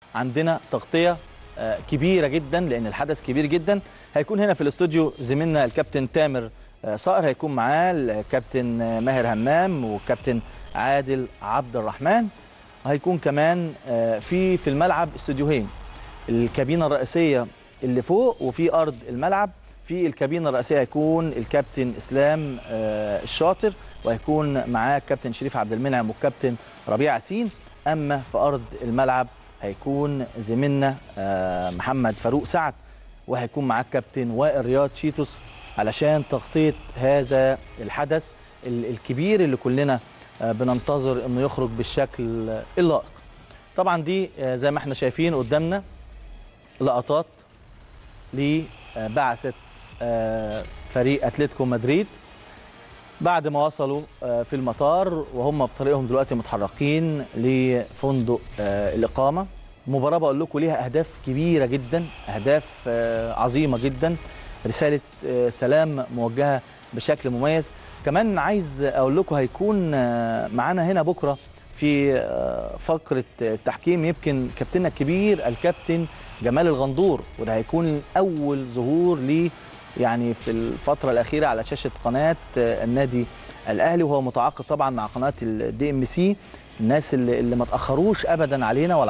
عندنا تغطيه آه، كبيره جدا لان الحدث كبير جدا هيكون هنا في الاستوديو زميلنا الكابتن تامر آه، صقر هيكون معاه الكابتن آه، ماهر همام والكابتن عادل عبد الرحمن هيكون كمان آه، في في الملعب استوديوهين الكابينه الرئيسيه اللي فوق وفي ارض الملعب في الكابينه الرئيسيه هيكون الكابتن اسلام آه، الشاطر وهيكون معاه الكابتن شريف عبد المنعم والكابتن ربيع ياسين اما في ارض الملعب هيكون زميلنا آه، محمد فاروق سعد وهيكون معاه الكابتن وائل رياض شيتوس علشان تغطيه هذا الحدث ال- الكبير اللي كلنا آه، بننتظر انه يخرج بالشكل اللائق طبعا دي آه، زي ما احنا شايفين قدامنا لقطات لبعثه آه، فريق اتلتيكو مدريد بعد ما وصلوا آه، في المطار وهم في طريقهم دلوقتي متحركين لفندق آه، الاقامه مباراه بقول لكم ليها اهداف كبيره جدا اهداف آه، عظيمه جدا رساله آه، سلام موجهه بشكل مميز كمان عايز اقول لكم هيكون آه، معانا هنا بكره في آه، فقره التحكيم يمكن كابتننا الكبير الكابتن جمال الغندور وده هيكون اول ظهور ليه يعني في الفتره الاخيره على شاشه قناه آه، النادي الاهلي وهو متعاقد طبعا مع قناه الدي ام سي الناس اللي, اللي ما تاخروش ابدا علينا ولا